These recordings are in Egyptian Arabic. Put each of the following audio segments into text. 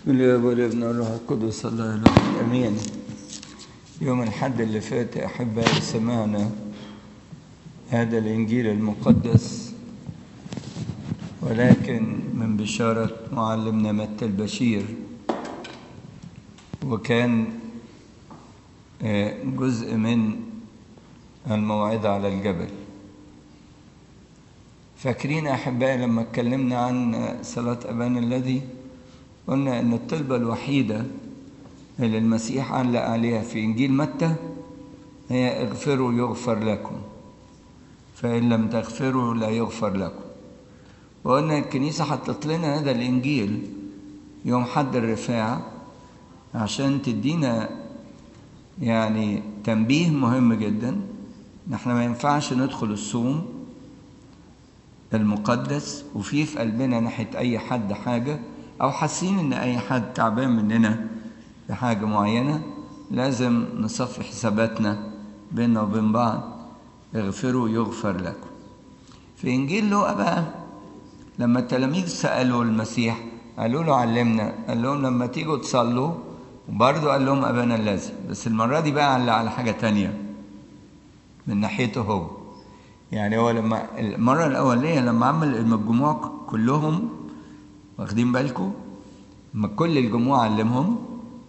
بسم الله والابن والروح القدس الله الواحد امين يوم الحد اللي فات يا احبائي سمعنا هذا الانجيل المقدس ولكن من بشاره معلمنا متى البشير وكان جزء من الموعظه على الجبل فاكرين يا احبائي لما اتكلمنا عن صلاه ابانا الذي قلنا ان الطلبه الوحيده اللي المسيح علق عليها في انجيل متى هي اغفروا يغفر لكم فان لم تغفروا لا يغفر لكم وقلنا الكنيسه حطت لنا هذا الانجيل يوم حد الرفاع عشان تدينا يعني تنبيه مهم جدا ان احنا ما ينفعش ندخل الصوم المقدس وفي في قلبنا ناحيه اي حد حاجه او حاسين ان اي حد تعبان مننا بحاجه معينه لازم نصفي حساباتنا بيننا وبين بعض اغفروا يغفر لكم في انجيل لوقا بقى لما التلاميذ سالوا المسيح قالوا له علمنا قال لهم لما تيجوا تصلوا وبرضه قال لهم ابانا الذي بس المره دي بقى على على حاجه تانية من ناحيته هو يعني هو لما المره الاولانيه لما عمل المجموع كلهم واخدين بالكم لما كل الجموع علمهم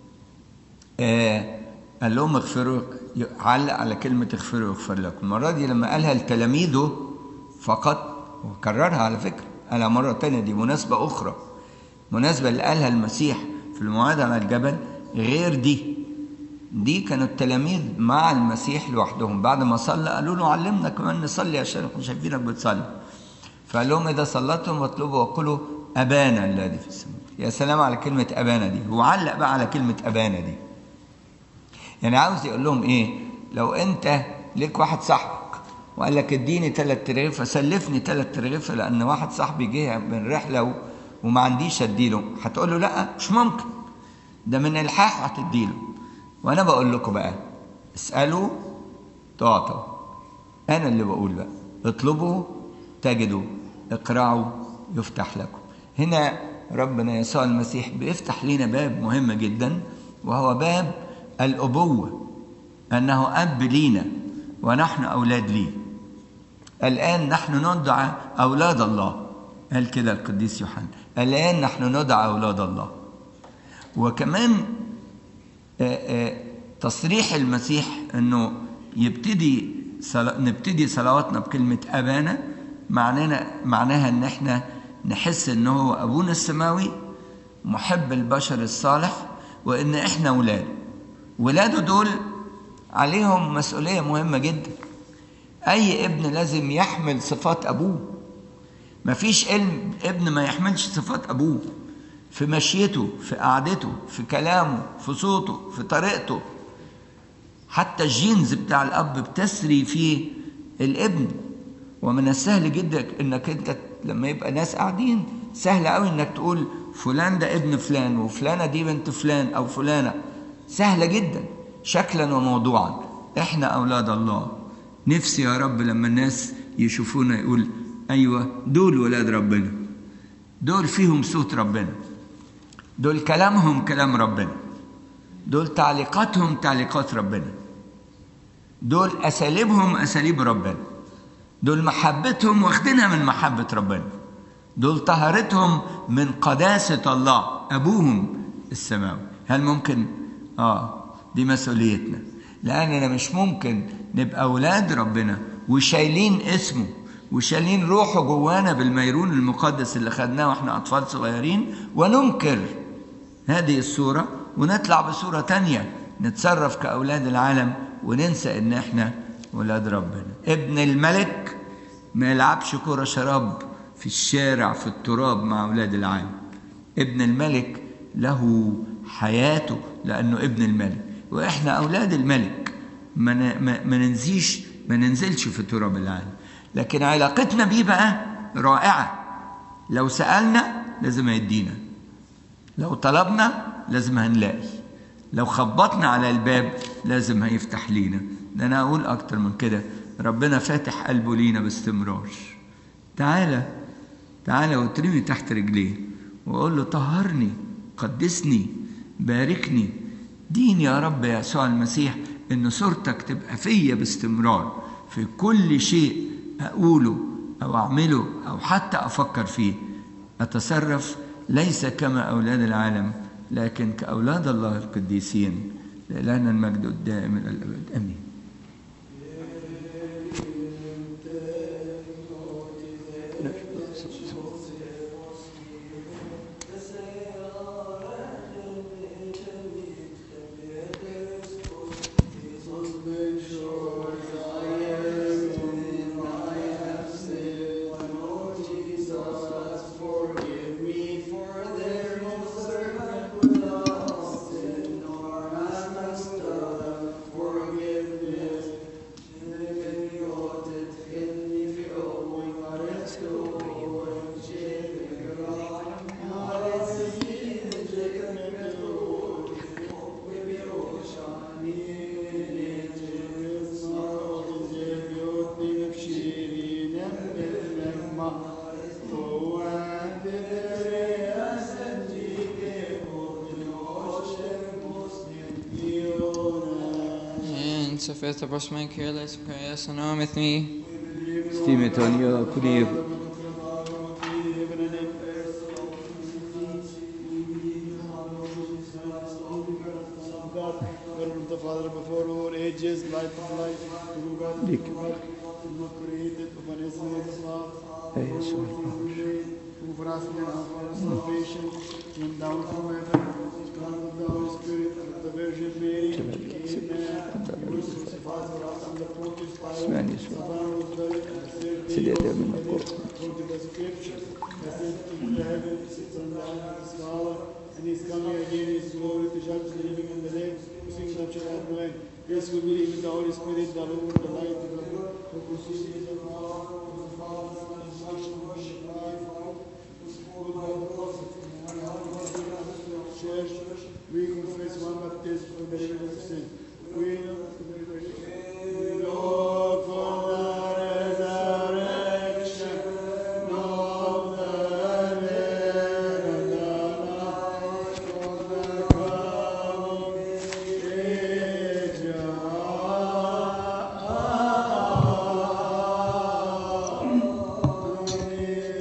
آه قال لهم اغفروا علق على كلمة اغفروا يغفر لكم المرة دي لما قالها لتلاميذه فقط وكررها على فكرة قالها مرة تانية دي مناسبة أخرى مناسبة اللي قالها المسيح في الموعظة على الجبل غير دي دي كانوا التلاميذ مع المسيح لوحدهم بعد ما صلى قالوا له علمنا كمان نصلي عشان احنا شايفينك بتصلي فقال لهم إذا صليتم واطلبوا وقولوا أبانا الذي في السماء يا سلام على كلمة أبانا دي هو علق بقى على كلمة أبانا دي يعني عاوز يقول لهم إيه لو أنت ليك واحد صاحبك وقال لك اديني ثلاث رغيف فسلفني ثلاث رغيف لأن واحد صاحبي جه من رحلة وما عنديش أديله هتقول له لا مش ممكن ده من الحاح هتديله وأنا بقول لكم بقى اسألوا تعطوا أنا اللي بقول بقى اطلبوا تجدوا اقرعوا يفتح لكم هنا ربنا يسوع المسيح بيفتح لنا باب مهم جدا وهو باب الأبوة أنه أب لينا ونحن أولاد ليه الآن نحن ندعى أولاد الله قال كده القديس يوحنا الآن نحن ندعى أولاد الله وكمان تصريح المسيح أنه يبتدي نبتدي صلواتنا بكلمة أبانا معنانا معناها أن احنا نحس ان هو ابونا السماوي محب البشر الصالح وان احنا ولاده ولاده دول عليهم مسؤوليه مهمه جدا اي ابن لازم يحمل صفات ابوه مفيش ابن ما يحملش صفات ابوه في مشيته في قعدته في كلامه في صوته في طريقته حتى الجينز بتاع الاب بتسري في الابن ومن السهل جدا انك انت لما يبقى ناس قاعدين سهل قوي انك تقول فلان ده ابن فلان وفلانه دي بنت فلان او فلانه سهله جدا شكلا وموضوعا احنا اولاد الله نفسي يا رب لما الناس يشوفونا يقول ايوه دول ولاد ربنا دول فيهم صوت ربنا دول كلامهم كلام ربنا دول تعليقاتهم تعليقات ربنا دول اساليبهم اساليب ربنا دول محبتهم واخدينها من محبة ربنا دول طهارتهم من قداسة الله أبوهم السماوي هل ممكن؟ آه دي مسؤوليتنا لأننا مش ممكن نبقى أولاد ربنا وشايلين اسمه وشايلين روحه جوانا بالميرون المقدس اللي خدناه واحنا أطفال صغيرين وننكر هذه الصورة ونطلع بصورة تانية نتصرف كأولاد العالم وننسى إن احنا ولاد ربنا ابن الملك ما يلعبش كرة شراب في الشارع في التراب مع أولاد العالم ابن الملك له حياته لأنه ابن الملك وإحنا أولاد الملك ما, ما, ما ننزيش ما ننزلش في تراب العالم لكن علاقتنا بيه بقى رائعة لو سألنا لازم هيدينا لو طلبنا لازم هنلاقي لو خبطنا على الباب لازم هيفتح لينا ده انا اقول اكتر من كده ربنا فاتح قلبه لينا باستمرار تعالى تعالى وترمي تحت رجليه وقول له طهرني قدسني باركني دين يا رب يا يسوع المسيح ان صورتك تبقى فيا باستمرار في كل شيء اقوله او اعمله او حتى افكر فيه اتصرف ليس كما اولاد العالم لكن كاولاد الله القديسين لنا المجد الدائم الى الابد امين En så för att boss man careless pray us and arm with me. Stimetonio Kuriv God, word of the Father before all ages, light of light, true God, Lik. God, who was created upon his name of love, Hey, Yeshua. who for us and for our salvation, came down from heaven, come with the Holy Spirit, with the Virgin Mary, became man, he was crucified for us under Pontius Sven Pilate, Yeshua. suffered, was buried, and the third day Sedete rose min from the dead, القرآن. according to the scriptures, ascended into heaven, sits on the right hand of his Father, and he's coming again in his glory to judge the living and the dead, to sing that shall have no end. Yes, we believe in the Holy Spirit, the Lord, the light of the world, who proceeds from God,